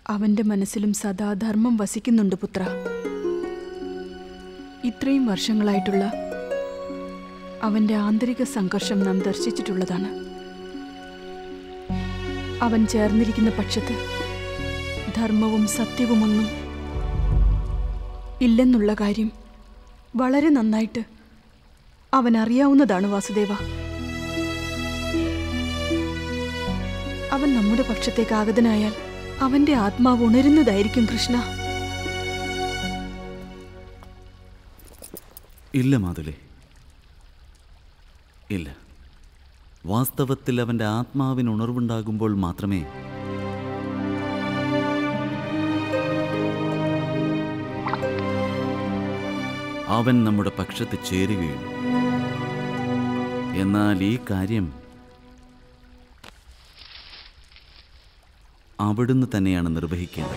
അവന്റെ മനസ്സിലും സദാ ധർമ്മം വസിക്കുന്നുണ്ട് പുത്ര ഇത്രയും വർഷങ്ങളായിട്ടുള്ള അവന്റെ ആന്തരിക സംഘർഷം നാം ദർശിച്ചിട്ടുള്ളതാണ് അവൻ ചേർന്നിരിക്കുന്ന പക്ഷത്ത് ധർമ്മവും സത്യവുമൊന്നും ഇല്ലെന്നുള്ള കാര്യം വളരെ നന്നായിട്ട് അവൻ അറിയാവുന്നതാണ് വാസുദേവ അവൻ നമ്മുടെ പക്ഷത്തേക്ക് ആഗതനായാൽ അവന്റെ ആത്മാവ് ഉണരുന്നതായിരിക്കും കൃഷ്ണ ഇല്ല മാതുലേ ഇല്ല വാസ്തവത്തിൽ അവൻ്റെ ആത്മാവിന് ഉണർവുണ്ടാകുമ്പോൾ മാത്രമേ അവൻ നമ്മുടെ പക്ഷത്ത് ചേരുകയുള്ളൂ എന്നാൽ ഈ കാര്യം അവിടുന്ന് തന്നെയാണ് നിർവഹിക്കേണ്ടത്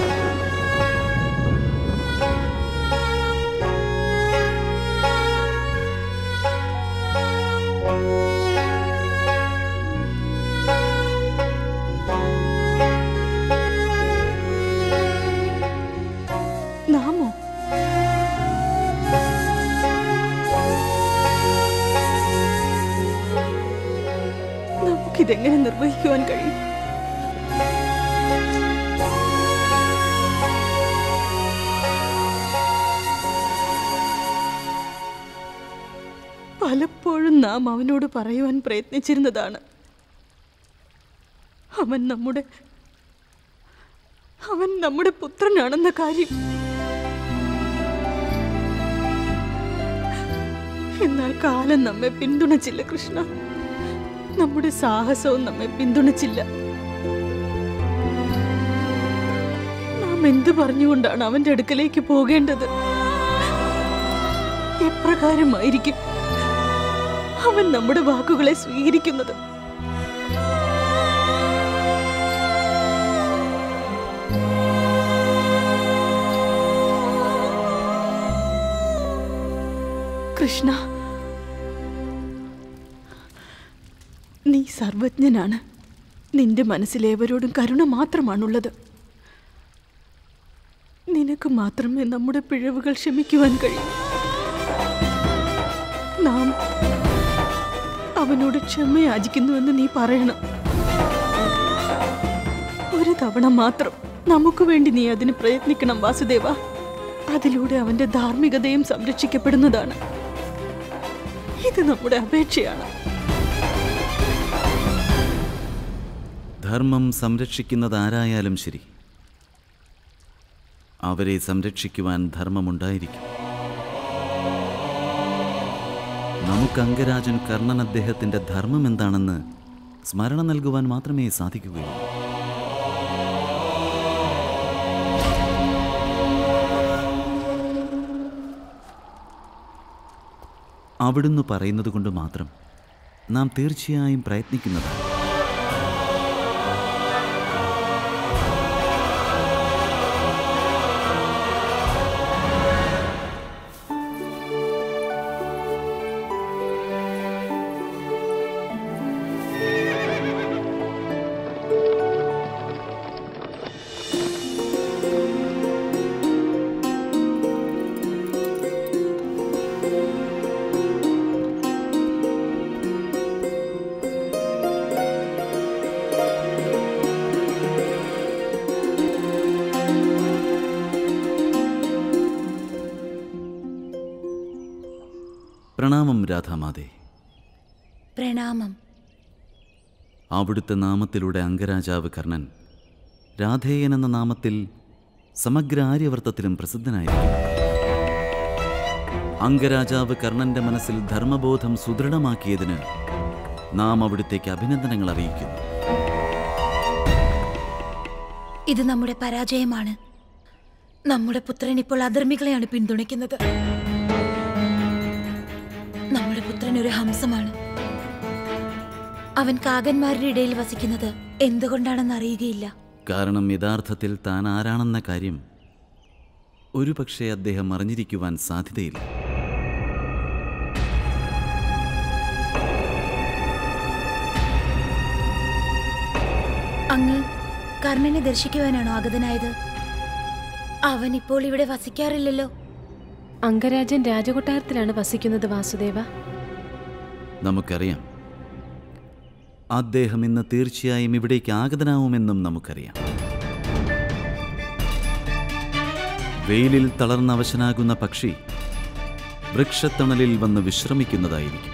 നാമോ നമുക്കിതെങ്ങനെ നിർവഹിക്കുവാൻ കഴിയും പലപ്പോഴും നാം അവനോട് പറയുവാൻ പ്രയത്നിച്ചിരുന്നതാണ് അവൻ നമ്മുടെ അവൻ നമ്മുടെ പുത്രനാണെന്ന കാര്യം എന്നാൽ കാലം നമ്മെ പിന്തുണച്ചില്ല കൃഷ്ണ നമ്മുടെ സാഹസവും നമ്മെ പിന്തുണച്ചില്ല നാം എന്തു പറഞ്ഞുകൊണ്ടാണ് അവന്റെ അടുക്കലേക്ക് പോകേണ്ടത് എപ്രകാരമായിരിക്കും അവൻ നമ്മുടെ വാക്കുകളെ സ്വീകരിക്കുന്നത് കൃഷ്ണ നീ സർവജ്ഞനാണ് നിന്റെ മനസ്സിലേവരോടും കരുണ മാത്രമാണുള്ളത് നിനക്ക് മാത്രമേ നമ്മുടെ പിഴവുകൾ ക്ഷമിക്കുവാൻ കഴിയൂ നാം അവനോട് ക്ഷമയാചിക്കുന്നുവെന്ന് നീ പറയണം ഒരു തവണ മാത്രം നമുക്ക് വേണ്ടി നീ അതിന് പ്രയത്നിക്കണം വാസുദേവ അതിലൂടെ അവന്റെ ധാർമ്മികതയും സംരക്ഷിക്കപ്പെടുന്നതാണ് ഇത് നമ്മുടെ അപേക്ഷയാണ് ധർമ്മം സംരക്ഷിക്കുന്നത് ആരായാലും ശരി അവരെ സംരക്ഷിക്കുവാൻ ധർമ്മമുണ്ടായിരിക്കും നമുക്ക് അംഗരാജൻ കർണൻ അദ്ദേഹത്തിൻ്റെ ധർമ്മം എന്താണെന്ന് സ്മരണ നൽകുവാൻ മാത്രമേ സാധിക്കുകയുള്ളൂ അവിടുന്ന് പറയുന്നത് കൊണ്ട് മാത്രം നാം തീർച്ചയായും പ്രയത്നിക്കുന്നതാണ് പ്രണാമം രാധാമാതേ പ്രണാമം അവിടുത്തെ നാമത്തിലൂടെ അംഗരാജാവ് കർണൻ രാധേയൻ എന്ന നാമത്തിൽ സമഗ്ര ആര്യവർത്തത്തിലും പ്രസിദ്ധനായിരിക്കും അംഗരാജാവ് കർണന്റെ മനസ്സിൽ ധർമ്മബോധം സുദൃഢമാക്കിയതിന് നാം അവിടുത്തേക്ക് അഭിനന്ദനങ്ങൾ അറിയിക്കുന്നു ഇത് നമ്മുടെ പരാജയമാണ് നമ്മുടെ പുത്രൻ ഇപ്പോൾ അധർമ്മികളെയാണ് പിന്തുണയ്ക്കുന്നത് നമ്മുടെ പുത്രൻ ഒരു ഹംസമാണ് അവൻ കാകന്മാരുടെ ഇടയിൽ വസിക്കുന്നത് എന്തുകൊണ്ടാണെന്ന് അറിയുകയില്ല കാരണം യഥാർത്ഥത്തിൽ താൻ ആരാണെന്ന കാര്യം ഒരുപക്ഷെ അദ്ദേഹം അറിഞ്ഞിരിക്കുവാൻ സാധ്യതയില്ല അങ്ങ് കർണനെ ദർശിക്കുവാനാണോ ആഗതനായത് അവൻ ഇപ്പോൾ ഇവിടെ വസിക്കാറില്ലല്ലോ അംഗരാജൻ രാജകൊട്ടാരത്തിലാണ് വസിക്കുന്നത് വാസുദേവ നമുക്കറിയാം അദ്ദേഹം ഇന്ന് തീർച്ചയായും ഇവിടേക്ക് ആഗതനാവുമെന്നും നമുക്കറിയാം വെയിലിൽ തളർന്ന അവശനാകുന്ന പക്ഷി വൃക്ഷത്തണലിൽ വന്ന് വിശ്രമിക്കുന്നതായിരിക്കും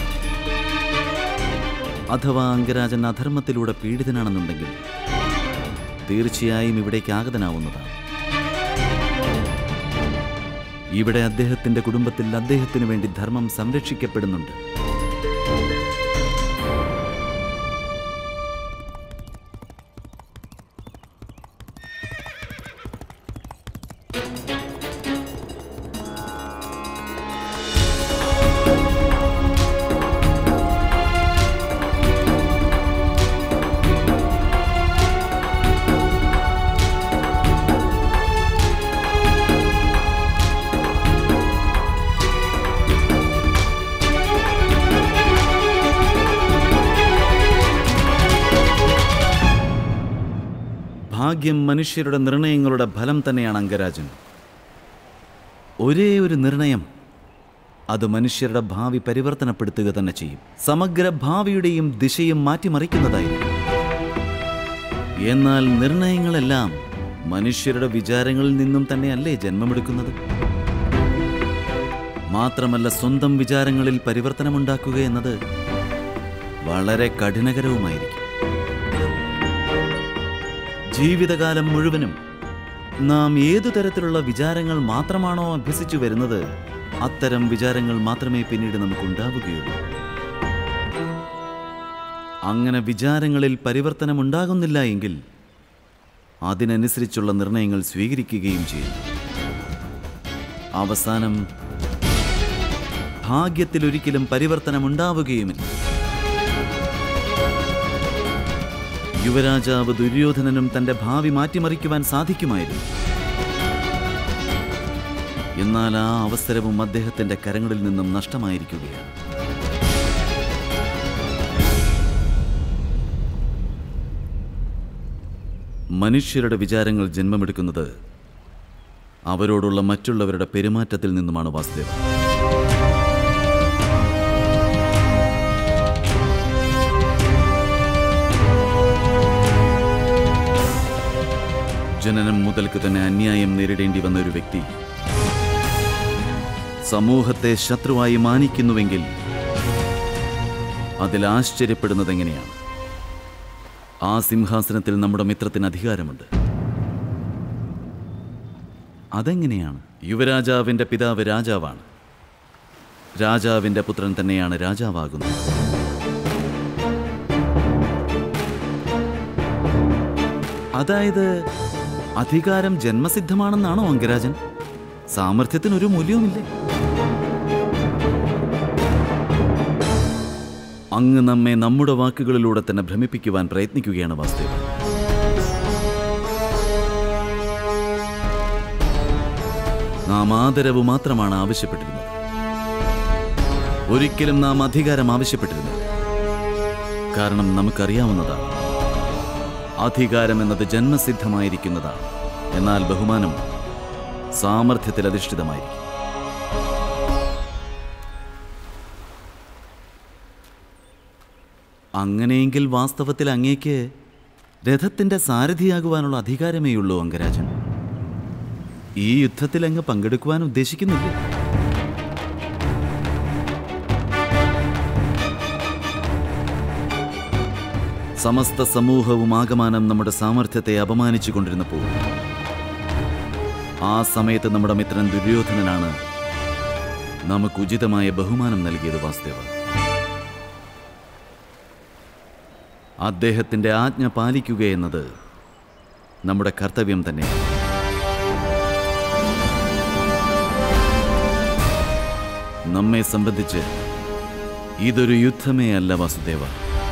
അഥവാ അംഗരാജൻ അധർമ്മത്തിലൂടെ പീഡിതനാണെന്നുണ്ടെങ്കിൽ തീർച്ചയായും ഇവിടേക്ക് ആഗതനാവുന്നതാണ് ഇവിടെ അദ്ദേഹത്തിന്റെ കുടുംബത്തിൽ അദ്ദേഹത്തിന് വേണ്ടി ധർമ്മം സംരക്ഷിക്കപ്പെടുന്നുണ്ട് ഭാഗ്യം മനുഷ്യരുടെ നിർണയങ്ങളുടെ ഫലം തന്നെയാണ് അംഗരാജൻ ഒരേ ഒരു നിർണയം അത് മനുഷ്യരുടെ ഭാവി പരിവർത്തനപ്പെടുത്തുക തന്നെ ചെയ്യും സമഗ്ര ഭാവിയുടെയും ദിശയും മാറ്റിമറിക്കുന്നതായിരിക്കും എന്നാൽ നിർണയങ്ങളെല്ലാം മനുഷ്യരുടെ വിചാരങ്ങളിൽ നിന്നും തന്നെയല്ലേ ജന്മമെടുക്കുന്നത് മാത്രമല്ല സ്വന്തം വിചാരങ്ങളിൽ പരിവർത്തനമുണ്ടാക്കുക എന്നത് വളരെ കഠിനകരവുമായിരിക്കും ജീവിതകാലം മുഴുവനും നാം ഏതു തരത്തിലുള്ള വിചാരങ്ങൾ മാത്രമാണോ അഭ്യസിച്ചു വരുന്നത് അത്തരം വിചാരങ്ങൾ മാത്രമേ പിന്നീട് നമുക്കുണ്ടാവുകയുള്ളൂ അങ്ങനെ വിചാരങ്ങളിൽ പരിവർത്തനം ഉണ്ടാകുന്നില്ല എങ്കിൽ അതിനനുസരിച്ചുള്ള നിർണയങ്ങൾ സ്വീകരിക്കുകയും ചെയ്യും അവസാനം ഭാഗ്യത്തിലൊരിക്കലും പരിവർത്തനമുണ്ടാവുകയുമില്ല യുവരാജാവ് ദുര്യോധനനും തന്റെ ഭാവി മാറ്റിമറിക്കുവാൻ സാധിക്കുമായിരുന്നു എന്നാൽ ആ അവസരവും അദ്ദേഹത്തിന്റെ കരങ്ങളിൽ നിന്നും നഷ്ടമായിരിക്കുകയാണ് മനുഷ്യരുടെ വിചാരങ്ങൾ ജന്മമെടുക്കുന്നത് അവരോടുള്ള മറ്റുള്ളവരുടെ പെരുമാറ്റത്തിൽ നിന്നുമാണ് വാസ്തവം ജനനം മുതൽക്ക് തന്നെ അന്യായം നേരിടേണ്ടി വന്ന ഒരു വ്യക്തി സമൂഹത്തെ ശത്രുവായി മാനിക്കുന്നുവെങ്കിൽ അതിൽ ആശ്ചര്യപ്പെടുന്നത് എങ്ങനെയാണ് ആ സിംഹാസനത്തിൽ നമ്മുടെ മിത്രത്തിന് അധികാരമുണ്ട് അതെങ്ങനെയാണ് യുവരാജാവിൻ്റെ പിതാവ് രാജാവാണ് രാജാവിൻ്റെ പുത്രൻ തന്നെയാണ് രാജാവാകുന്നത് അതായത് അധികാരം ജന്മസിദ്ധമാണെന്നാണോ അംഗരാജൻ സാമർഥ്യത്തിന് ഒരു മൂല്യവുമില്ലേ അങ്ങ് നമ്മെ നമ്മുടെ വാക്കുകളിലൂടെ തന്നെ ഭ്രമിപ്പിക്കുവാൻ പ്രയത്നിക്കുകയാണ് വാസ്തവം നാം ആദരവ് മാത്രമാണ് ആവശ്യപ്പെട്ടിരുന്നത് ഒരിക്കലും നാം അധികാരം ആവശ്യപ്പെട്ടിരുന്നില്ല കാരണം നമുക്കറിയാവുന്നതാണ് അധികാരം എന്നത് ജന്മസിദ്ധമായിരിക്കുന്നതാണ് എന്നാൽ ബഹുമാനം സാമർഥ്യത്തിൽ അധിഷ്ഠിതമായിരിക്കും അങ്ങനെയെങ്കിൽ വാസ്തവത്തിൽ അങ്ങേക്ക് രഥത്തിന്റെ സാരഥിയാകുവാനുള്ള അധികാരമേയുള്ളൂ അംഗരാജൻ ഈ യുദ്ധത്തിൽ അങ്ങ് പങ്കെടുക്കുവാൻ ഉദ്ദേശിക്കുന്നില്ല സമസ്ത സമൂഹവും ആകമാനം നമ്മുടെ സാമർഥ്യത്തെ അപമാനിച്ചു കൊണ്ടിരുന്നപ്പോൾ ആ സമയത്ത് നമ്മുടെ മിത്രൻ ദുര്യോധനനാണ് നമുക്ക് ഉചിതമായ ബഹുമാനം നൽകിയത് വാസ്തവ അദ്ദേഹത്തിന്റെ ആജ്ഞ പാലിക്കുക എന്നത് നമ്മുടെ കർത്തവ്യം തന്നെയാണ് നമ്മെ സംബന്ധിച്ച് ഇതൊരു യുദ്ധമേ അല്ല വാസുദേവ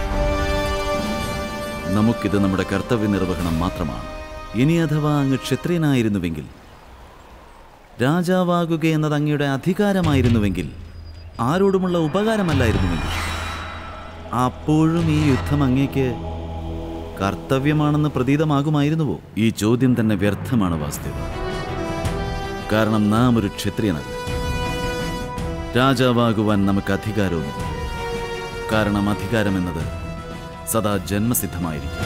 നമുക്കിത് നമ്മുടെ കർത്തവ്യ നിർവഹണം മാത്രമാണ് ഇനി അഥവാ അങ്ങ് ക്ഷത്രിയനായിരുന്നുവെങ്കിൽ രാജാവാകുക എന്നത് അങ്ങയുടെ അധികാരമായിരുന്നുവെങ്കിൽ ആരോടുമുള്ള ഉപകാരമല്ലായിരുന്നുവെങ്കിൽ അപ്പോഴും ഈ യുദ്ധം അങ്ങേക്ക് കർത്തവ്യമാണെന്ന് പ്രതീതമാകുമായിരുന്നുവോ ഈ ചോദ്യം തന്നെ വ്യർത്ഥമാണ് വാസ്തവ കാരണം നാം ഒരു ക്ഷത്രിയനല്ല രാജാവാകുവാൻ നമുക്ക് അധികാരവുമില്ല കാരണം അധികാരം എന്നത് സദാ ജന്മസിദ്ധമായിരിക്കും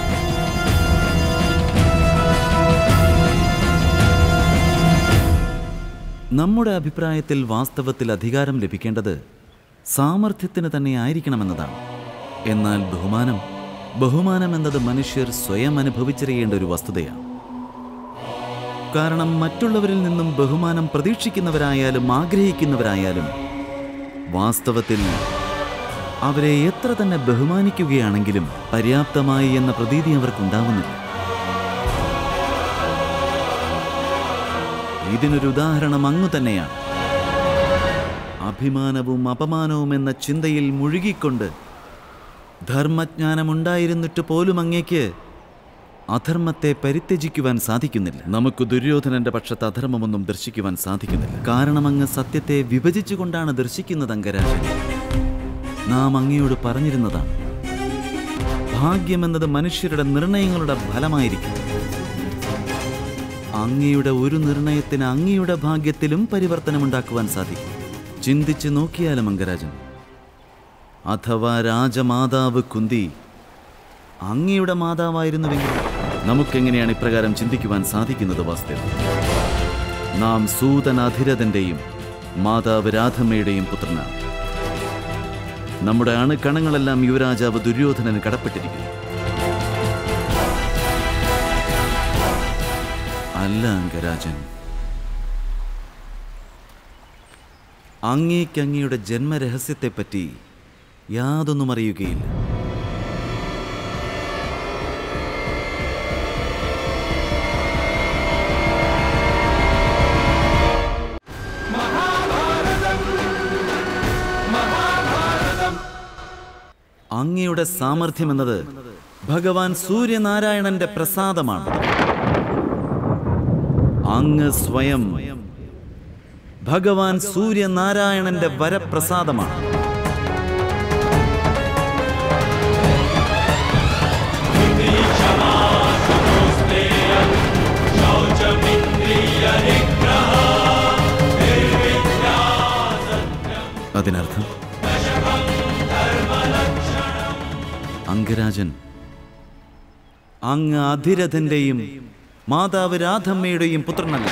നമ്മുടെ അഭിപ്രായത്തിൽ വാസ്തവത്തിൽ അധികാരം ലഭിക്കേണ്ടത് സാമർഥ്യത്തിന് തന്നെ ആയിരിക്കണമെന്നതാണ് എന്നാൽ ബഹുമാനം ബഹുമാനം എന്നത് മനുഷ്യർ സ്വയം അനുഭവിച്ചറിയേണ്ട ഒരു വസ്തുതയാണ് കാരണം മറ്റുള്ളവരിൽ നിന്നും ബഹുമാനം പ്രതീക്ഷിക്കുന്നവരായാലും ആഗ്രഹിക്കുന്നവരായാലും വാസ്തവത്തിൽ അവരെ എത്ര തന്നെ ബഹുമാനിക്കുകയാണെങ്കിലും പര്യാപ്തമായി എന്ന പ്രതീതി അവർക്കുണ്ടാവുന്നില്ല ഇതിനൊരു ഉദാഹരണം അങ്ങു തന്നെയാണ് അഭിമാനവും അപമാനവും എന്ന ചിന്തയിൽ മുഴുകിക്കൊണ്ട് ധർമ്മജ്ഞാനമുണ്ടായിരുന്നിട്ട് പോലും അങ്ങേക്ക് അധർമ്മത്തെ പരിത്യജിക്കുവാൻ സാധിക്കുന്നില്ല നമുക്ക് ദുര്യോധനന്റെ പക്ഷത്ത് അധർമ്മമൊന്നും ദർശിക്കുവാൻ സാധിക്കുന്നില്ല കാരണം അങ്ങ് സത്യത്തെ വിഭജിച്ചുകൊണ്ടാണ് ദർശിക്കുന്നത് അങ്കരാജൻ നാം അങ്ങയോട് പറഞ്ഞിരുന്നതാണ് ഭാഗ്യമെന്നത് മനുഷ്യരുടെ നിർണയങ്ങളുടെ ഫലമായിരിക്കും അങ്ങയുടെ ഒരു നിർണയത്തിന് അങ്ങയുടെ ഭാഗ്യത്തിലും പരിവർത്തനമുണ്ടാക്കുവാൻ സാധിക്കും ചിന്തിച്ചു നോക്കിയാലും അങ്കരാജൻ അഥവാ രാജമാതാവ് കുന്തി അങ്ങയുടെ മാതാവായിരുന്നുവെങ്കിൽ നമുക്കെങ്ങനെയാണ് ഇപ്രകാരം ചിന്തിക്കുവാൻ സാധിക്കുന്നത് വാസ്തവം നാം സൂതൻ അധിരഥന്റെയും മാതാവ് രാധമ്മയുടെയും പുത്രനാണ് നമ്മുടെ അണുകണങ്ങളെല്ലാം യുവരാജാവ് ദുര്യോധനന് കടപ്പെട്ടിരിക്കുന്നു അല്ല അങ്കരാജൻ അങ്ങേക്ക് അങ്ങയുടെ ജന്മരഹസ്യത്തെപ്പറ്റി യാതൊന്നും അറിയുകയില്ല അങ്ങയുടെ സാമർഥ്യം എന്നത് ഭഗവാൻ സൂര്യനാരായണന്റെ പ്രസാദമാണ് അങ്ങ് സ്വയം ഭഗവാൻ സൂര്യനാരായണന്റെ വരപ്രസാദമാണ് അതിനർത്ഥം അങ്കരാജൻ അങ്ങ് അധിരഥന്റെയും മാതാവ് രാധമ്മയുടെയും പുത്രനല്ല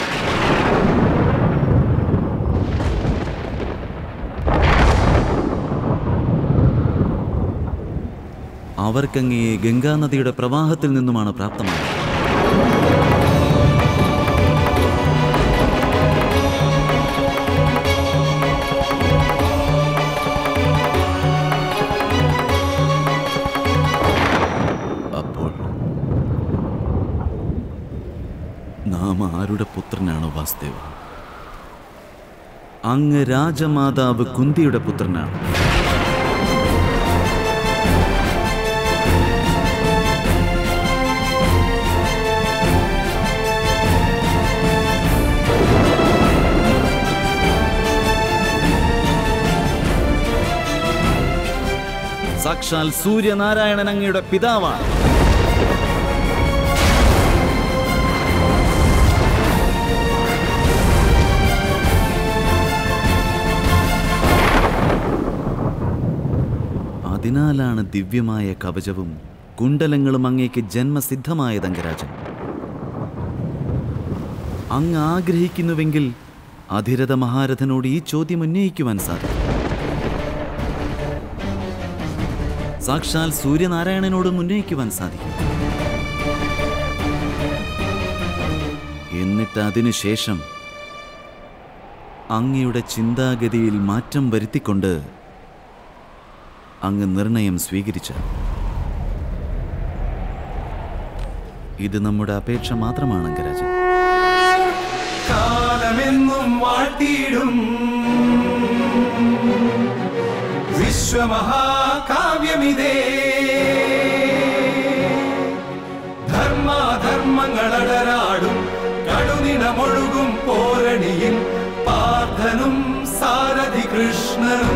അവർക്കങ്ങയെ ഗംഗാനദിയുടെ പ്രവാഹത്തിൽ നിന്നുമാണ് പ്രാപ്തമായത് അപ്പോൾ നാം ആരുടെ പുത്രനാണ് വാസ്തവ അങ്ങ് രാജമാതാവ് കുന്തിയുടെ പുത്രനാണ് സാക്ഷാൽ സൂര്യനാരായണൻ അങ്ങയുടെ പിതാവാണ് അതിനാലാണ് ദിവ്യമായ കവചവും കുണ്ടലങ്ങളും അങ്ങേക്ക് ജന്മസിദ്ധമായത് അങ്കരാജൻ അങ്ങ് ആഗ്രഹിക്കുന്നുവെങ്കിൽ അധിരഥ മഹാരഥനോട് ഈ ചോദ്യം ഉന്നയിക്കുവാൻ സാധിക്കും സാക്ഷാൽ സൂര്യനാരായണനോടും ഉന്നയിക്കുവാൻ സാധിക്കും എന്നിട്ട് അതിനുശേഷം അങ്ങയുടെ ചിന്താഗതിയിൽ മാറ്റം വരുത്തിക്കൊണ്ട് അങ്ങ് നിർണയം സ്വീകരിച്ച ഇത് നമ്മുടെ അപേക്ഷ മാത്രമാണ് അങ്കരാജൻ കാലമെന്നും വാഴ്ത്തിയിടും വിശ്വമഹാകാവ്യമിതേ ധർമാധർമ്മങ്ങളടരാടും കടുനിടമൊഴുകും പോരണിയിൽ പാർത്ഥനും സാരഥി കൃഷ്ണനും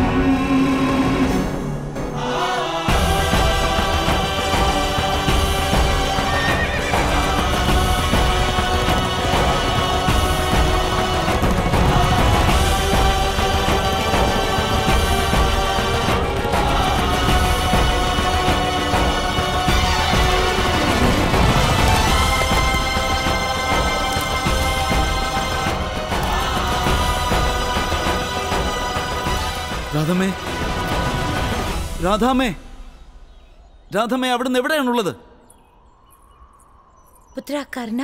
രാധാമേ രാധാമേ രാധാമേ അവിടുന്ന് എവിടെയാണുള്ളത് പുത്ര കർണ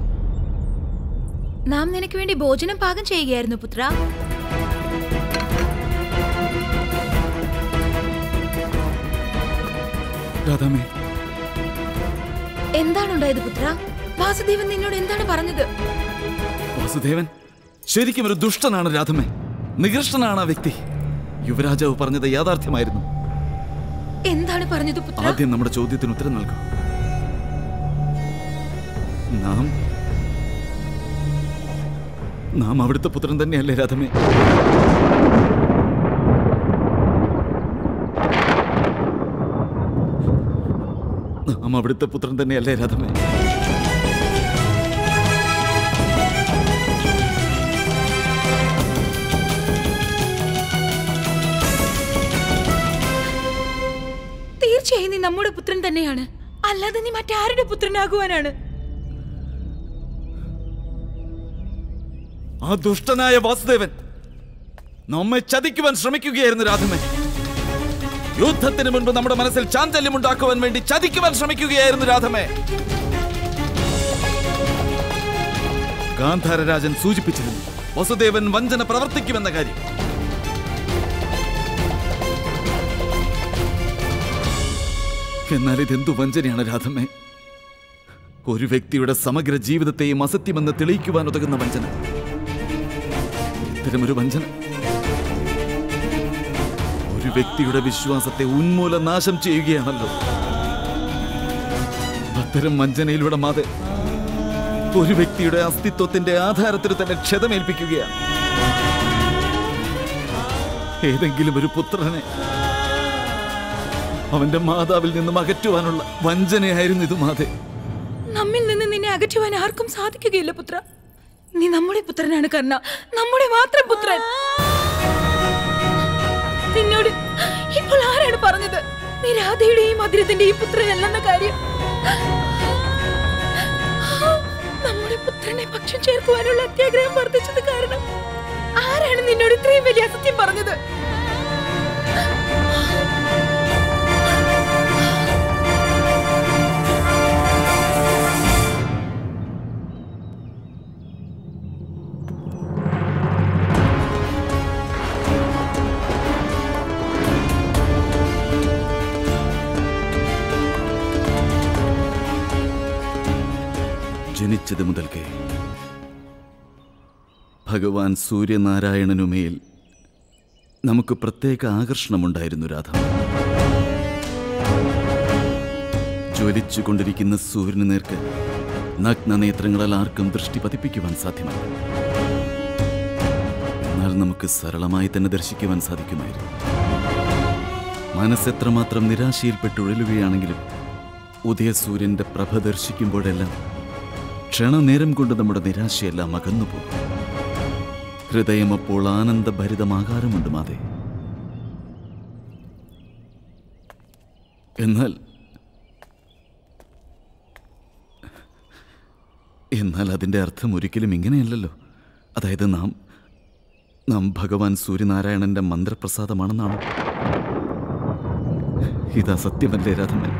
നാം നിനക്ക് വേണ്ടി ഭോജനം പാകം ചെയ്യുകയായിരുന്നു പുത്ര രാധാമേ എന്താണുണ്ടായത് പുത്ര വാസുദേവൻ നിന്നോട് എന്താണ് പറഞ്ഞത് വാസുദേവൻ ശരിക്കും ഒരു ദുഷ്ടനാണ് രാധമേ നികൃഷ്ടനാണ് ആ വ്യക്തി യുവരാജാവ് പറഞ്ഞത് യാഥാർത്ഥ്യമായിരുന്നു എന്താണ് പറഞ്ഞത് പുത്ര ആദ്യം നമ്മുടെ ചോദ്യത്തിന് ഉത്തരം നൽകൂ നാം നാം അവിടുത്തെ പുത്രൻ തന്നെയല്ലേ രാധമേ നാം അവിടുത്തെ പുത്രൻ തന്നെയല്ലേ രാധമേ തീർച്ചയായും നീ നമ്മുടെ പുത്രൻ തന്നെയാണ് അല്ലാതെ നീ മറ്റാരുടെ പുത്രനാകുവാനാണ് ആ ദുഷ്ടനായ വാസുദേവൻ നമ്മെ ചതിക്കുവാൻ ശ്രമിക്കുകയായിരുന്നു രാധമേ യുദ്ധത്തിന് മുൻപ് നമ്മുടെ മനസ്സിൽ ചാഞ്ചല്യം ഉണ്ടാക്കുവാൻ വേണ്ടി ചതിക്കുവാൻ ശ്രമിക്കുകയായിരുന്നു രാധമേ ഗാന്ധാരരാജൻ സൂചിപ്പിച്ചിരുന്നു വസുദേവൻ വഞ്ചന പ്രവർത്തിക്കുമെന്ന കാര്യം എന്നാൽ ഇതെന്തു വഞ്ചനയാണ് രാധമേ ഒരു വ്യക്തിയുടെ സമഗ്ര ജീവിതത്തെയും അസത്യമെന്ന് തെളിയിക്കുവാൻ ഉതകുന്ന വഞ്ചന ഇത്തരമൊരു വഞ്ചന ഒരു വ്യക്തിയുടെ വിശ്വാസത്തെ ഉന്മൂലനാശം ചെയ്യുകയാണല്ലോ അത്തരം വഞ്ചനയിലൂടെ മാതെ ഒരു വ്യക്തിയുടെ അസ്തിത്വത്തിന്റെ ആധാരത്തിന് തന്നെ ക്ഷതമേൽപ്പിക്കുകയാണ് ഏതെങ്കിലും ഒരു പുത്രനെ അവന്റെ മാതാവിൽ നിന്നും അകറ്റുവാനുള്ള വഞ്ചനയായിരുന്നു ഇത് മാതെ നമ്മിൽ നിന്ന് നിന്നെ അകറ്റുവാൻ ആർക്കും സാധിക്കുകയില്ല പുത്ര നീ നമ്മുടെ പുത്രനാണ് കർണ നമ്മുടെ മാത്രം പുത്രൻ നിന്നോട് ഇപ്പോൾ ആരാണ് പറഞ്ഞത് നീ രാധയുടെയും മധുരത്തിന്റെയും പുത്രനല്ലെന്ന കാര്യം നമ്മുടെ പുത്രനെ പക്ഷം ചേർക്കുവാനുള്ള അത്യാഗ്രഹം വർദ്ധിച്ചത് കാരണം ആരാണ് നിന്നോട് ഇത്രയും വലിയ അസത്യം പറഞ്ഞത് ജനിച്ചത് മുതൽക്കേ ഭഗവാൻ സൂര്യനാരായണനുമേൽ നമുക്ക് പ്രത്യേക ആകർഷണമുണ്ടായിരുന്നു രാധ ജ്വലിച്ചുകൊണ്ടിരിക്കുന്ന സൂര്യന് നേർക്ക് നഗ്നനേത്രങ്ങളാൽ ആർക്കും ദൃഷ്ടി പതിപ്പിക്കുവാൻ സാധ്യമല്ല എന്നാൽ നമുക്ക് സരളമായി തന്നെ ദർശിക്കുവാൻ സാധിക്കുമായിരുന്നു മനസ്സെത്രമാത്രം നിരാശയിൽപ്പെട്ടുഴലുകയാണെങ്കിലും ഉദയസൂര്യന്റെ പ്രഭ ദർശിക്കുമ്പോഴെല്ലാം ക്ഷണനേരം കൊണ്ട് നമ്മുടെ നിരാശയെല്ലാം അകന്നുപോകും ഹൃദയം അപ്പോൾ ആനന്ദഭരിതമാകാറുമുണ്ട് മാതെ എന്നാൽ എന്നാൽ അതിൻ്റെ അർത്ഥം ഒരിക്കലും ഇങ്ങനെയല്ലല്ലോ അതായത് നാം നാം ഭഗവാൻ സൂര്യനാരായണന്റെ മന്ത്രപ്രസാദമാണെന്നാണ് ഇതാ സത്യമല്ലേ രാധമൻ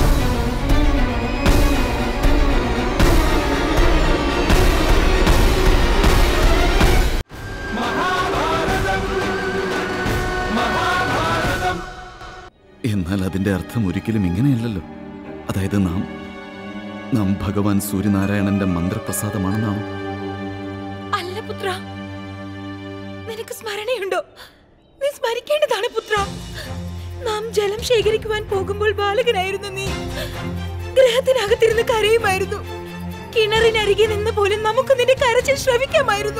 എന്നാൽ അതിന്റെ അർത്ഥം ഒരിക്കലും ഇങ്ങനെയല്ലല്ലോ അതായത് നാം നാം ഭഗവാൻ സൂര്യനാരായണന്റെ മന്ത്രപ്രസാദമാണെന്നാണ് അല്ല പുത്ര നിനക്ക് സ്മരണയുണ്ടോ നീ സ്മരിക്കേണ്ടതാണ് പുത്ര നാം ജലം ശേഖരിക്കുവാൻ പോകുമ്പോൾ ബാലകനായിരുന്നു നീ ഗ്രഹത്തിനകത്തിരുന്ന് കരയുമായിരുന്നു കിണറിനരികെ നിന്ന് പോലും നമുക്ക് നിന്റെ കരച്ചിൽ ശ്രവിക്കാമായിരുന്നു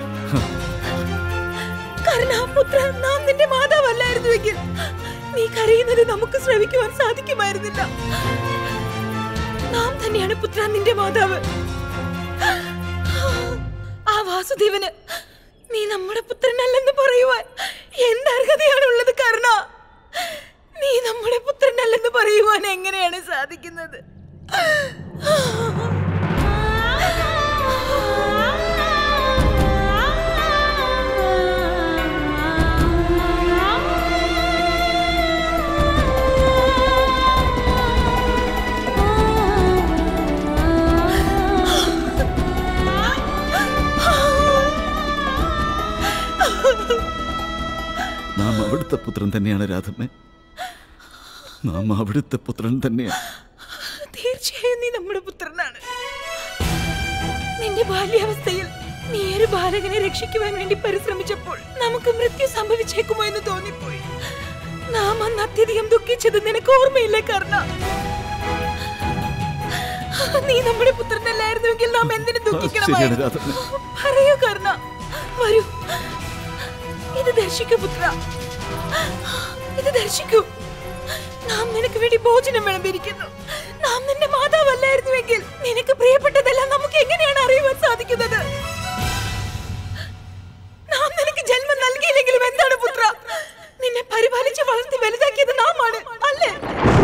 കരുണാപുത്ര നാം നിന്റെ മാതാവല്ലായിരുന്നുവെങ്കിൽ നീ കരയുന്നത് നമുക്ക് ശ്രവിക്കുവാൻ സാധിക്കുമായിരുന്നില്ല നാം തന്നെയാണ് പുത്ര നിന്റെ മാതാവ് ആ വാസുദേവന് നീ നമ്മുടെ പുത്രനല്ലെന്ന് പറയുവാൻ എന്ത് അർഹതയാണുള്ളത് കർണ നീ നമ്മുടെ പുത്രനല്ലെന്ന് പറയുവാൻ എങ്ങനെയാണ് സാധിക്കുന്നത് അവിടുത്തെ പുത്രൻ തന്നെയാണ് രാധമ്മേ നാം അവിടുത്തെ പുത്രൻ തന്നെയാണ് തീർച്ചയായും നീ നമ്മുടെ പുത്രനാണ് നിന്റെ ബാല്യാവസ്ഥയിൽ നീ ഒരു ബാലകനെ രക്ഷിക്കുവാൻ വേണ്ടി പരിശ്രമിച്ചപ്പോൾ നമുക്ക് മൃത്യു സംഭവിച്ചേക്കുമോ എന്ന് തോന്നിപ്പോയി നാം അന്ന് അത്യധികം ദുഃഖിച്ചത് നിനക്ക് ഓർമ്മയില്ലേ കർണ നീ നമ്മുടെ പുത്രനല്ലായിരുന്നുവെങ്കിൽ നാം എന്തിനു ശരിയാണ് ദുഃഖിക്കണമായിരുന്നു രാധമ്മേ പറയൂ കർണ വരൂ ഇത് ദർശിക്കൂ പുത്ര ഇത് ദർശിക്കൂ നാം നിനക്ക് വേണ്ടി ഭോജനം വിളമ്പിരിക്കുന്നു നാം നിന്റെ മാതാവല്ലായിരുന്നുവെങ്കിൽ നിനക്ക് പ്രിയപ്പെട്ടതെല്ലാം നമുക്ക് എങ്ങനെയാണ് അറിയുവാൻ സാധിക്കുന്നത് നാം നിനക്ക് ജന്മം നൽകിയില്ലെങ്കിലും എന്താണ് പുത്ര നിന്നെ പരിപാലിച്ച് വളർത്തി വലുതാക്കിയത് നാമാണ് അല്ലേ